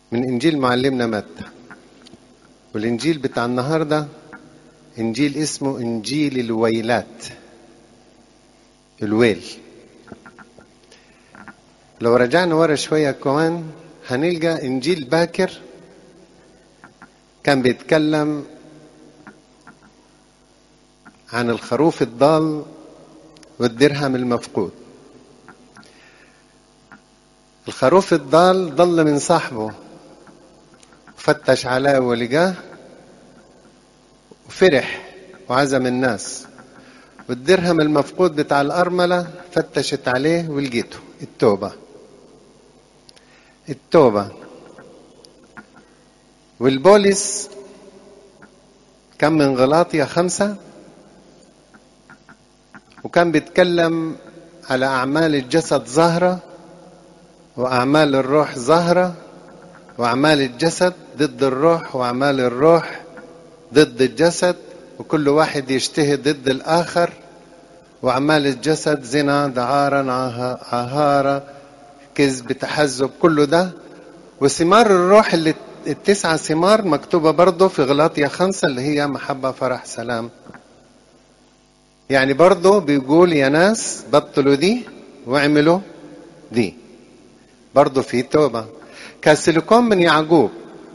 من إنجيل معلمنا متى والإنجيل بتاع النهاردة إنجيل اسمه إنجيل الويلات الويل لو رجعنا ورا شوية كمان هنلقى إنجيل باكر كان بيتكلم عن الخروف الضال والدرهم المفقود الخروف الضال ضل من صاحبه فتش عليه ولقاه وفرح وعزم الناس والدرهم المفقود بتاع الأرملة فتشت عليه ولقيته التوبة التوبة والبوليس كان من غلاطية خمسة وكان بيتكلم على أعمال الجسد ظاهرة وأعمال الروح ظاهرة وأعمال الجسد ضد الروح وأعمال الروح ضد الجسد وكل واحد يجتهد ضد الآخر وأعمال الجسد زنا دعارا عهارة كذب تحزب كله ده وثمار الروح اللي التسعة ثمار مكتوبة برضه في غلاطية خمسة اللي هي محبة فرح سلام يعني برضه بيقول يا ناس بطلوا دي واعملوا دي برضه في توبة كاسيليكون من يعقوب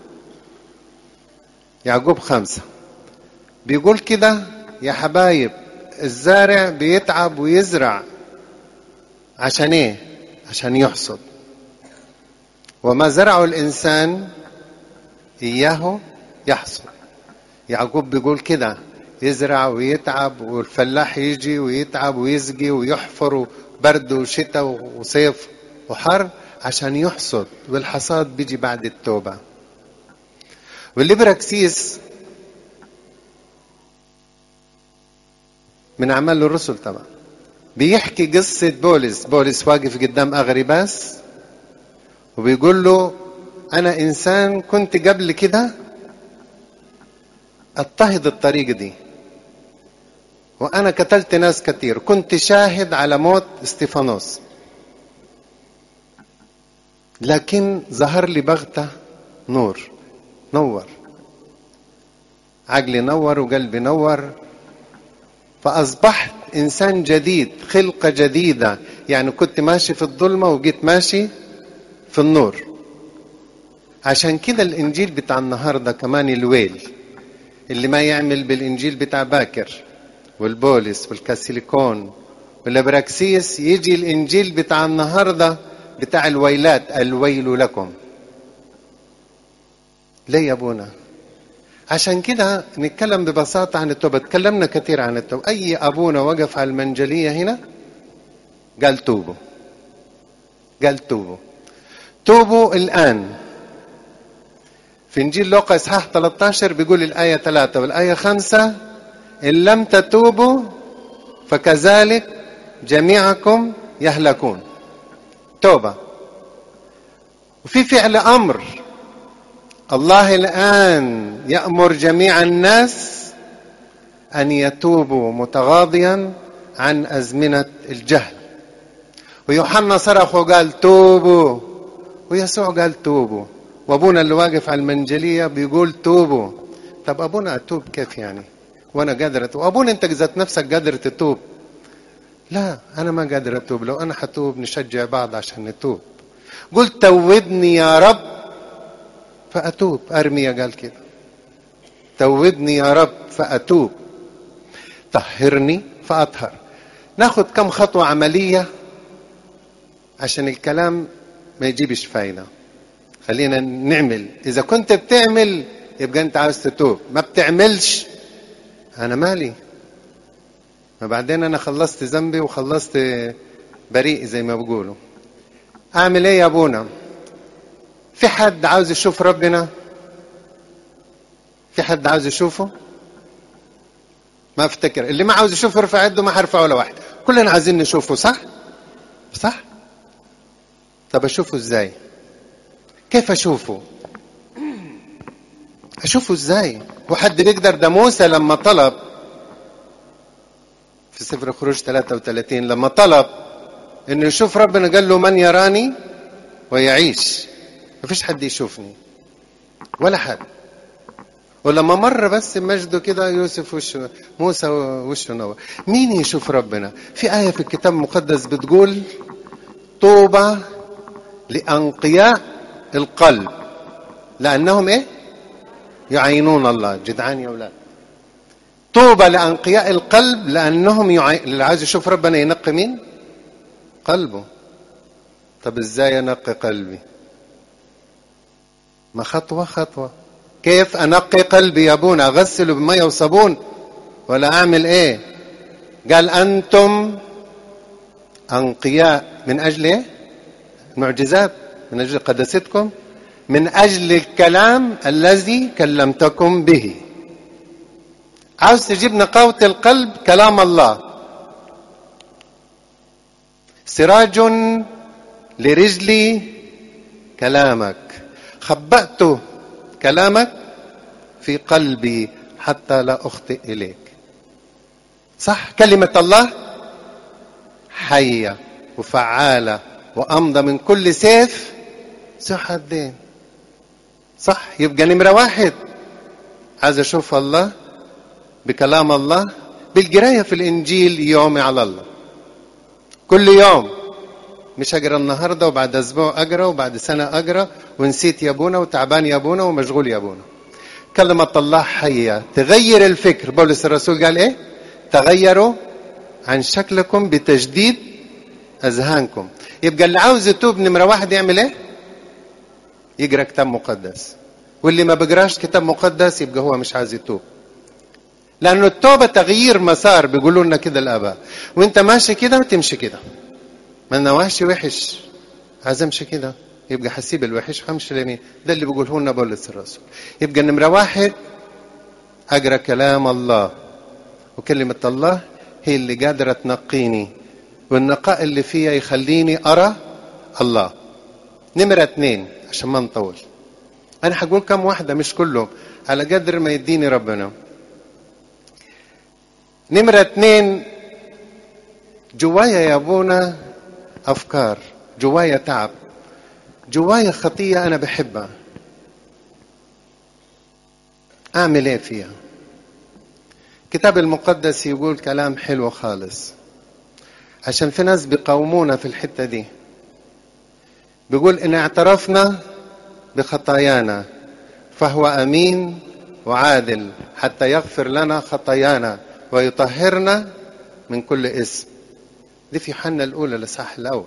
يعقوب خمسة بيقول كده يا حبايب الزارع بيتعب ويزرع عشان ايه عشان يحصد وما زرعه الانسان اياه يحصد يعقوب بيقول كده يزرع ويتعب والفلاح يجي ويتعب ويسقي ويحفر برد وشتاء وصيف وحر عشان يحصد والحصاد بيجي بعد التوبة والليبراكسيس من أعمال الرسل طبعا بيحكي قصة بولس بولس واقف قدام أغرباس وبيقول له أنا إنسان كنت قبل كده أضطهد الطريق دي وأنا قتلت ناس كتير كنت شاهد على موت استيفانوس لكن ظهر لي بغتة نور نور عقلي نور وقلبي نور فأصبحت إنسان جديد خلقة جديدة يعني كنت ماشي في الظلمة وجيت ماشي في النور عشان كده الإنجيل بتاع النهاردة كمان الويل اللي ما يعمل بالإنجيل بتاع باكر والبولس والكاسيليكون والابراكسيس يجي الإنجيل بتاع النهارده بتاع الويلات الويل لكم ليه يا ابونا عشان كده نتكلم ببساطة عن التوبة تكلمنا كثير عن التوبة أي أبونا وقف على المنجلية هنا قال توبوا قال توبوا توبوا الآن في إنجيل لوقا إصحاح 13 بيقول الآية 3 والآية 5 إن لم تتوبوا فكذلك جميعكم يهلكون توبة وفي فعل أمر الله الآن يأمر جميع الناس أن يتوبوا متغاضيا عن أزمنة الجهل ويوحنا صرخ وقال توبوا ويسوع قال توبوا وابونا اللي واقف على المنجلية بيقول توبوا طب ابونا اتوب كيف يعني وانا قادر اتوب ابونا انت ذات نفسك قادر تتوب لا أنا ما قادر أتوب لو أنا حتوب نشجع بعض عشان نتوب قلت توبني يا رب فأتوب أرميا قال كده توبني يا رب فأتوب طهرني فأطهر ناخد كم خطوة عملية عشان الكلام ما يجيبش فايدة خلينا نعمل إذا كنت بتعمل يبقى أنت عاوز تتوب ما بتعملش أنا مالي ما بعدين انا خلصت ذنبي وخلصت بريء زي ما بيقولوا اعمل ايه يا ابونا في حد عاوز يشوف ربنا في حد عاوز يشوفه ما افتكر اللي ما عاوز يشوفه يرفع يده ما هرفع ولا واحد كلنا عايزين نشوفه صح صح طب اشوفه ازاي كيف اشوفه اشوفه ازاي وحد بيقدر ده موسى لما طلب في سفر خروج 33 لما طلب انه يشوف ربنا قال له من يراني ويعيش مفيش حد يشوفني ولا حد ولما مر بس مجده كده يوسف وشه موسى وشه نور مين يشوف ربنا في آية في الكتاب المقدس بتقول طوبى لأنقياء القلب لأنهم إيه يعينون الله جدعان يا أولاد طوبى لأنقياء القلب لأنهم يعي... اللي عايز يشوف ربنا ينقي مين قلبه طب ازاي انقي قلبي ما خطوة خطوة كيف انقي قلبي يا ابونا اغسله بمية وصابون ولا اعمل ايه قال انتم انقياء من اجل ايه معجزات من اجل قداستكم من اجل الكلام الذي كلمتكم به عاوز تجيب نقاوة القلب كلام الله سراج لرجلي كلامك خبأت كلامك في قلبي حتى لا أخطئ إليك صح كلمة الله حية وفعالة وأمضى من كل سيف ذو حدين صح يبقى نمرة واحد عايز أشوف الله بكلام الله بالقراية في الإنجيل يومي على الله كل يوم مش أقرأ النهاردة وبعد أسبوع أقرأ وبعد سنة أقرأ ونسيت يا أبونا وتعبان يا أبونا ومشغول يا أبونا كلمة الله حية تغير الفكر بولس الرسول قال إيه تغيروا عن شكلكم بتجديد أذهانكم يبقى اللي عاوز يتوب نمرة واحد يعمل إيه يقرأ كتاب مقدس واللي ما بيقراش كتاب مقدس يبقى هو مش عايز يتوب لأنه التوبة تغيير مسار بيقولوا لنا كده الآباء وأنت ماشي كده تمشي كده ما أنا ماشي وحش عايز أمشي كده يبقى حسيب الوحش همشي لمين ده اللي بيقوله لنا بولس الرسول يبقى نمرة واحد أقرأ كلام الله وكلمة الله هي اللي قادرة تنقيني والنقاء اللي فيها يخليني أرى الله نمرة اثنين عشان ما نطول أنا هقول كم واحدة مش كلهم على قدر ما يديني ربنا نمرة اثنين جوايا يا ابونا افكار جوايا تعب جوايا خطيه انا بحبها اعمل ايه فيها الكتاب المقدس يقول كلام حلو خالص عشان في ناس بيقاومونا في الحته دي بيقول ان اعترفنا بخطايانا فهو امين وعادل حتى يغفر لنا خطايانا ويطهرنا من كل اسم دي في يوحنا الاولى الاصحاح الاول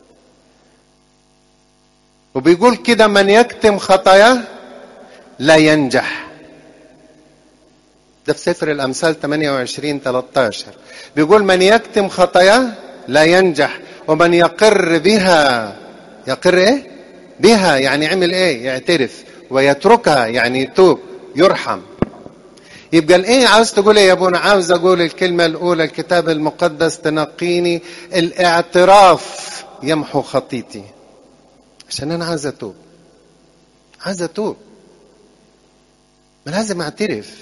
وبيقول كده من يكتم خطاياه لا ينجح ده في سفر الامثال 28 13 بيقول من يكتم خطاياه لا ينجح ومن يقر بها يقر ايه بها يعني عمل ايه يعترف ويتركها يعني يتوب يرحم يبقى الايه عاوز تقول ايه يا ابونا عاوز اقول الكلمه الاولى الكتاب المقدس تنقيني الاعتراف يمحو خطيتي عشان انا عايز اتوب عايز اتوب ما لازم اعترف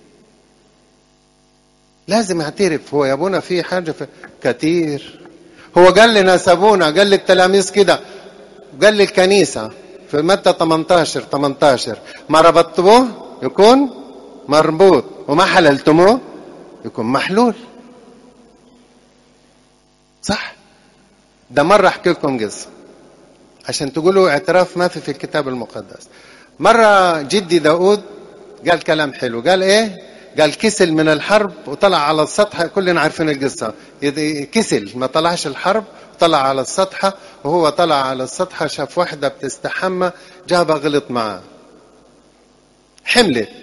لازم اعترف هو يا ابونا في حاجه في كتير هو قال لنا سابونا قال للتلاميذ كده قال للكنيسه في متى 18 18 ما ربطتموه يكون مربوط وما حللتموه يكون محلول صح ده مرة احكي لكم قصة عشان تقولوا اعتراف ما في في الكتاب المقدس مرة جدي داود قال كلام حلو قال ايه قال كسل من الحرب وطلع على السطح كلنا عارفين القصة كسل ما طلعش الحرب طلع على السطح وهو طلع على السطح شاف واحدة بتستحمى جابها غلط معاه حملت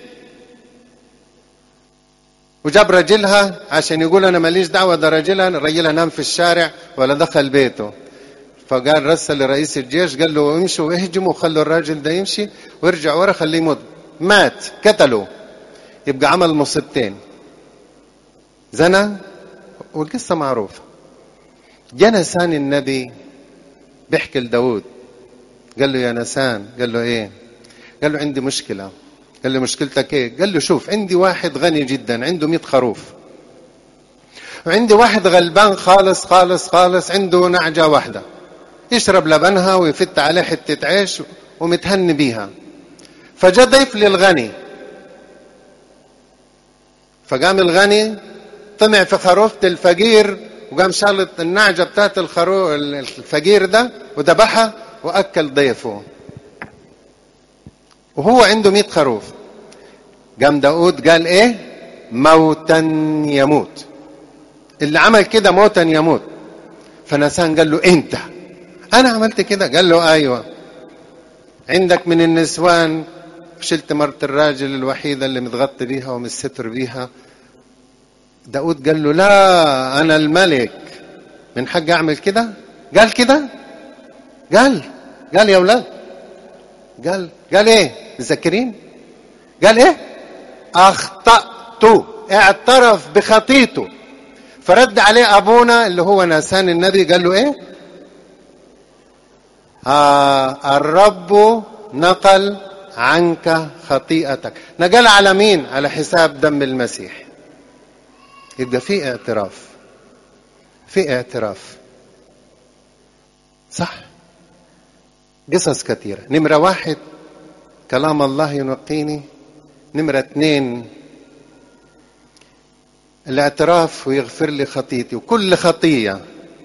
وجاب رجلها عشان يقول انا ماليش دعوه ده رجلها رجلها نام في الشارع ولا دخل بيته فقال رسل لرئيس الجيش قال له امشوا واهجموا وخلوا الراجل ده يمشي وارجع ورا خليه يموت مات قتلوا يبقى عمل مصيبتين زنى والقصة معروفة جاء نسان النبي بيحكي لداود قال له يا نسان قال له ايه قال له عندي مشكلة قال له مشكلتك ايه قال له شوف عندي واحد غني جدا عنده مئة خروف وعندي واحد غلبان خالص خالص خالص عنده نعجة واحدة يشرب لبنها ويفت عليه حتة عيش ومتهني بيها فجاء ضيف للغني فقام الغني طمع في خروفة الفقير وقام شالط النعجة بتاعت الخرو الفقير ده وذبحها وأكل ضيفه وهو عنده مئة خروف قام داود قال ايه موتا يموت اللي عمل كده موتا يموت فنسان قال له انت انا عملت كده قال له ايوه عندك من النسوان شلت مرت الراجل الوحيدة اللي متغطي بيها ومستر بيها داود قال له لا أنا الملك من حق أعمل كده قال كده قال قال يا أولاد قال قال إيه متذكرين قال إيه أخطأت اعترف بخطيته فرد عليه أبونا اللي هو ناسان النبي قال له إيه آه الرب نقل عنك خطيئتك نقل على مين على حساب دم المسيح يبقى في اعتراف في اعتراف صح قصص كثيرة نمرة واحد كلام الله ينقيني نمرة اثنين الاعتراف ويغفر لي خطيتي وكل خطية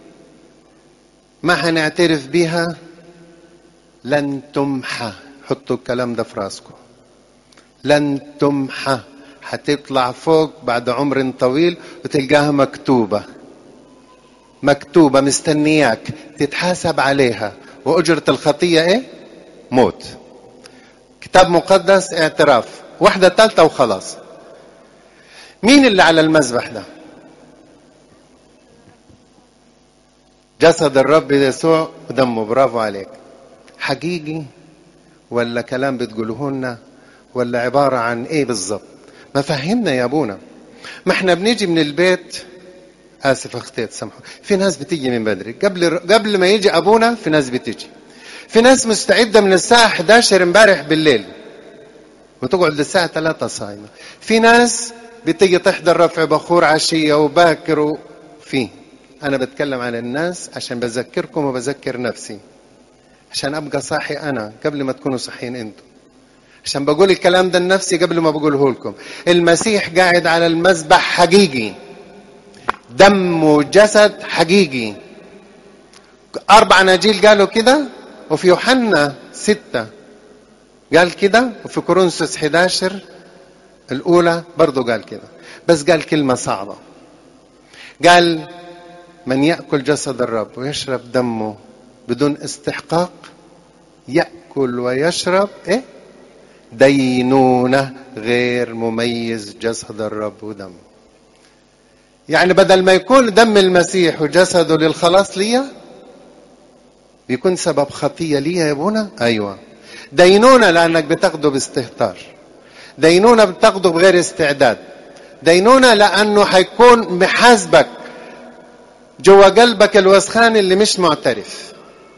ما حنعترف بها لن تمحى حطوا الكلام ده في راسكم لن تمحى هتطلع فوق بعد عمر طويل وتلقاها مكتوبة مكتوبة مستنياك تتحاسب عليها وأجرة الخطية إيه؟ موت كتاب مقدس اعتراف واحدة ثالثة وخلاص مين اللي على المذبح ده جسد الرب يسوع ودمه برافو عليك حقيقي ولا كلام بتقوله لنا ولا عبارة عن ايه بالظبط ما فهمنا يا ابونا ما احنا بنيجي من البيت اسف اختي سامحوا في ناس بتيجي من بدري قبل قبل ما يجي ابونا في ناس بتيجي في ناس مستعده من الساعه 11 امبارح بالليل وتقعد للساعه 3 صايمه في ناس بتيجي تحضر رفع بخور عشيه وباكر وفي انا بتكلم عن الناس عشان بذكركم وبذكر نفسي عشان ابقى صاحي انا قبل ما تكونوا صحيين انتم عشان بقول الكلام ده لنفسي قبل ما بقوله لكم المسيح قاعد على المذبح حقيقي دم وجسد حقيقي أربع نجيل قالوا كده وفي يوحنا ستة قال كده وفي كورنثوس 11 الأولى برضه قال كده بس قال كلمة صعبة قال من يأكل جسد الرب ويشرب دمه بدون استحقاق يأكل ويشرب إيه؟ دينونة غير مميز جسد الرب ودمه يعني بدل ما يكون دم المسيح وجسده للخلاص ليا بيكون سبب خطية ليا يا ابونا ايوه دينونة لانك بتاخده باستهتار دينونة بتاخده بغير استعداد دينونة لانه حيكون محاسبك جوا قلبك الوسخان اللي مش معترف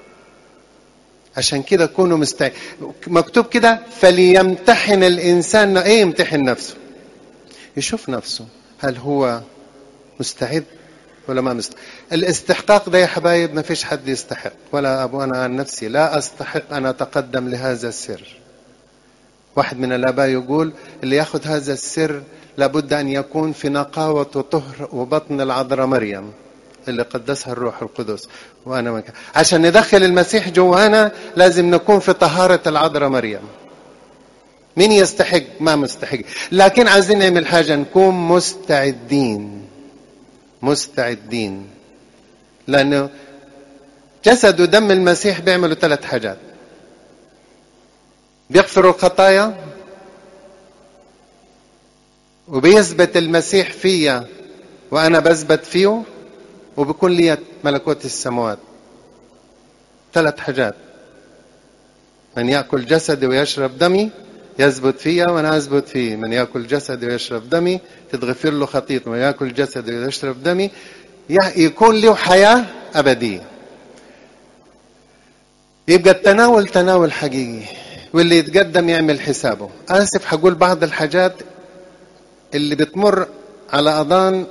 عشان كده كونوا مستعد مكتوب كده فليمتحن الانسان ايه يمتحن نفسه يشوف نفسه هل هو مستعد ولا ما مستعد الاستحقاق ده يا حبايب ما فيش حد يستحق ولا أبو أنا عن نفسي لا أستحق أن أتقدم لهذا السر واحد من الآباء يقول اللي يأخذ هذا السر لابد أن يكون في نقاوة وطهر وبطن العذراء مريم اللي قدسها الروح القدس وأنا مكان. عشان ندخل المسيح جوانا لازم نكون في طهارة العذراء مريم مين يستحق ما مستحق لكن عايزين نعمل حاجة نكون مستعدين مستعدين لأنه جسد ودم المسيح بيعملوا ثلاث حاجات بيغفروا الخطايا وبيثبت المسيح فيا وأنا بثبت فيه وبكون لي ملكوت السماوات ثلاث حاجات من يأكل جسدي ويشرب دمي يثبت فيا وانا اثبت فيه من ياكل جسدي ويشرب دمي تتغفر له خطيئته من ياكل جسدي ويشرب دمي يكون له حياه ابديه يبقى التناول تناول حقيقي واللي يتقدم يعمل حسابه اسف حقول بعض الحاجات اللي بتمر على اذان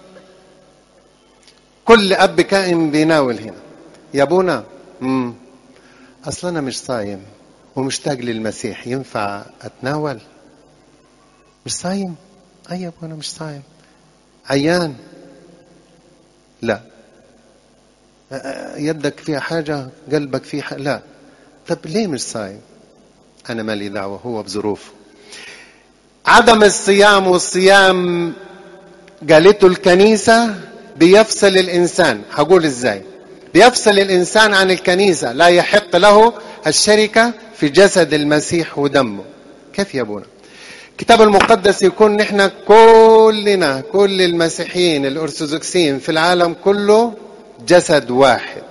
كل اب كائن بيناول هنا يا ابونا امم اصل انا مش صايم ومشتاق للمسيح ينفع اتناول مش صايم اي ابونا مش صايم عيان لا يدك فيها حاجة قلبك فيه حاجة لا طب ليه مش صايم أنا مالي دعوة هو بظروفه عدم الصيام والصيام قالته الكنيسة بيفصل الإنسان هقول إزاي بيفصل الإنسان عن الكنيسة لا يحق له الشركة في جسد المسيح ودمه كيف يا ابونا الكتاب المقدس يكون نحن كلنا كل المسيحيين الأرثوذكسيين في العالم كله جسد واحد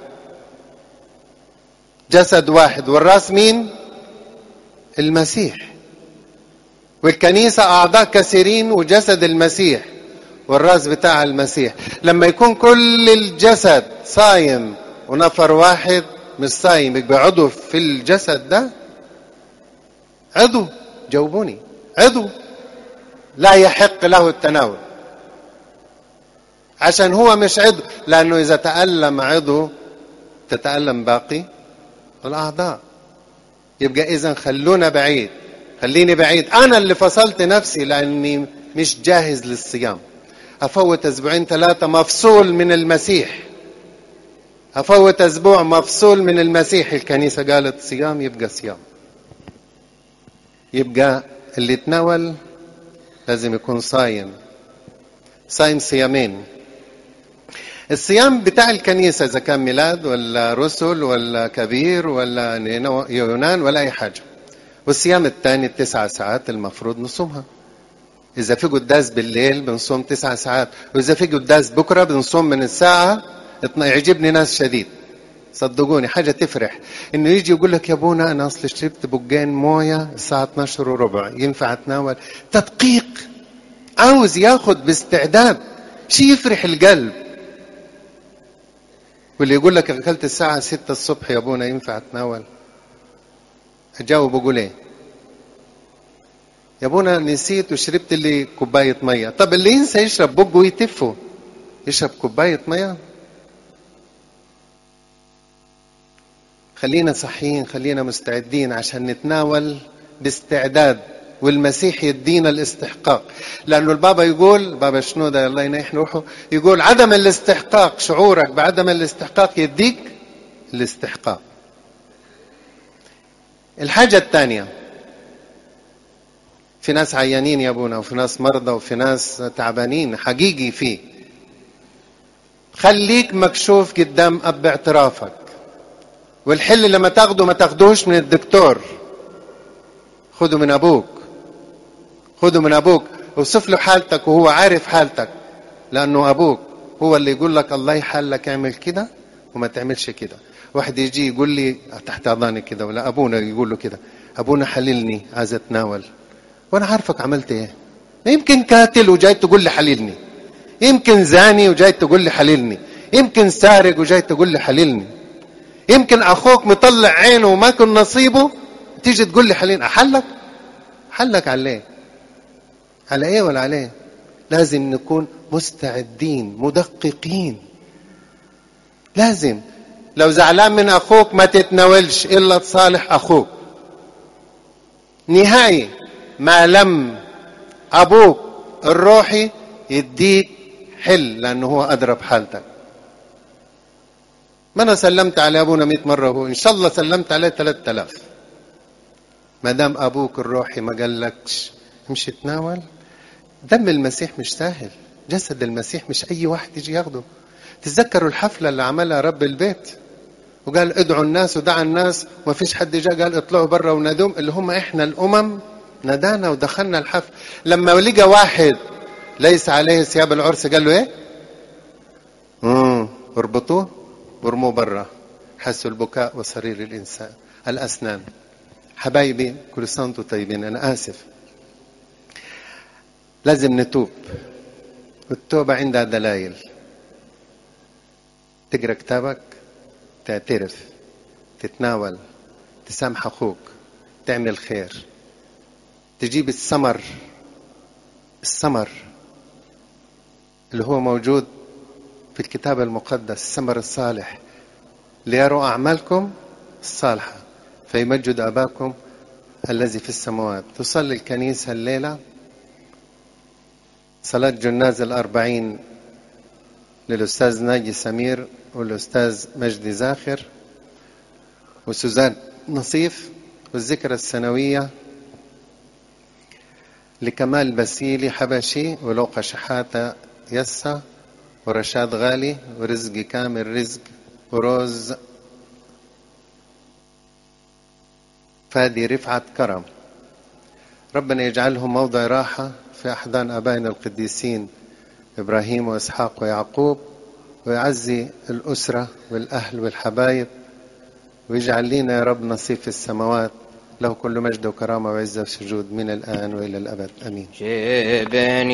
جسد واحد والراس مين المسيح والكنيسة أعضاء كثيرين وجسد المسيح والراس بتاع المسيح لما يكون كل الجسد صايم ونفر واحد مش صايم يبقى عضو في الجسد ده عضو جاوبوني عضو لا يحق له التناول عشان هو مش عضو لأنه إذا تألم عضو تتألم باقي الأعضاء يبقى إذا خلونا بعيد خليني بعيد أنا اللي فصلت نفسي لأني مش جاهز للصيام أفوت أسبوعين ثلاثة مفصول من المسيح أفوت أسبوع مفصول من المسيح الكنيسة قالت صيام يبقى صيام يبقى اللي يتناول لازم يكون صايم صايم صيامين الصيام بتاع الكنيسة إذا كان ميلاد ولا رسل ولا كبير ولا يونان ولا أي حاجة والصيام الثاني التسع ساعات المفروض نصومها إذا في قداس بالليل بنصوم تسع ساعات وإذا في قداس بكرة بنصوم من الساعة يعجبني ناس شديد صدقوني حاجة تفرح إنه يجي يقول لك يا أبونا أنا أصل شربت بقين موية الساعة 12 وربع ينفع أتناول تدقيق عاوز ياخد باستعداد شيء يفرح القلب واللي يقول لك أكلت الساعة 6 الصبح يا أبونا ينفع أتناول أجاوب أقول إيه يا ابونا نسيت وشربت لي كوباية مية طب اللي ينسى يشرب بقه ويتفه يشرب كوباية مية خلينا صحيين خلينا مستعدين عشان نتناول باستعداد والمسيح يدينا الاستحقاق لأنه البابا يقول بابا شنودة الله ينيح روحه يقول عدم الاستحقاق شعورك بعدم الاستحقاق يديك الاستحقاق الحاجة الثانية في ناس عيانين يا ابونا وفي ناس مرضى وفي ناس تعبانين حقيقي فيه خليك مكشوف قدام اب اعترافك والحل لما تاخده ما تاخدوش من الدكتور خده من ابوك خده من ابوك اوصف له حالتك وهو عارف حالتك لانه ابوك هو اللي يقول لك الله يحلك اعمل كده وما تعملش كده واحد يجي يقول لي تحت اذاني كده ولا ابونا يقول له كده ابونا حللني عايز اتناول وانا عارفك عملت ايه يمكن قاتل وجاي تقول لي حللني يمكن زاني وجاي تقول لي حللني يمكن سارق وجاي تقول لي حللني يمكن اخوك مطلع عينه وما كن نصيبه تيجي تقول لي حللني احلك حلك على ايه على ايه ولا على ايه لازم نكون مستعدين مدققين لازم لو زعلان من اخوك ما تتناولش الا تصالح اخوك نهائي ما لم ابوك الروحي يديك حل لانه هو ادرى بحالتك ما انا سلمت على ابونا 100 مره هو ان شاء الله سلمت عليه 3000 ما دام ابوك الروحي ما قالكش امشي تناول دم المسيح مش سهل جسد المسيح مش اي واحد يجي ياخده تتذكروا الحفله اللي عملها رب البيت وقال ادعوا الناس ودعا الناس وما فيش حد جاء قال اطلعوا برا ونادوم اللي هم احنا الامم نادانا ودخلنا الحفل لما لقى واحد ليس عليه ثياب العرس قال له ايه امم اربطوه وارموه برا حسوا البكاء وصرير الانسان الاسنان حبايبي كل سنه وانتم طيبين انا اسف لازم نتوب والتوبه عندها دلائل تقرا كتابك تعترف تتناول تسامح اخوك تعمل خير تجيب الثمر الثمر اللي هو موجود في الكتاب المقدس الثمر الصالح ليروا أعمالكم الصالحة فيمجد أباكم الذي في السماوات تصلي الكنيسة الليلة صلاة جناز الأربعين للأستاذ ناجي سمير والأستاذ مجدي زاخر وسوزان نصيف والذكرى السنوية لكمال بسيلي حبشي ولوقا شحاتة يسا ورشاد غالي ورزق كامل رزق وروز فادي رفعت كرم ربنا يجعلهم موضع راحة في أحضان أبائنا القديسين إبراهيم وإسحاق ويعقوب ويعزي الأسرة والأهل والحبايب ويجعل لنا يا رب نصيب في السماوات له كل مجد وكرامة وعزة وسجود من الآن وإلى الأبد أمين جبن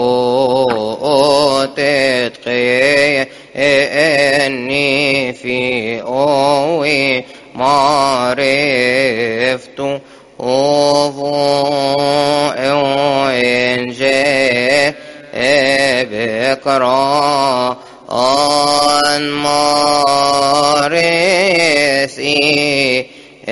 يوتتقي إني في أوي معرفت أوفو إن جاء بكرا أن مارسي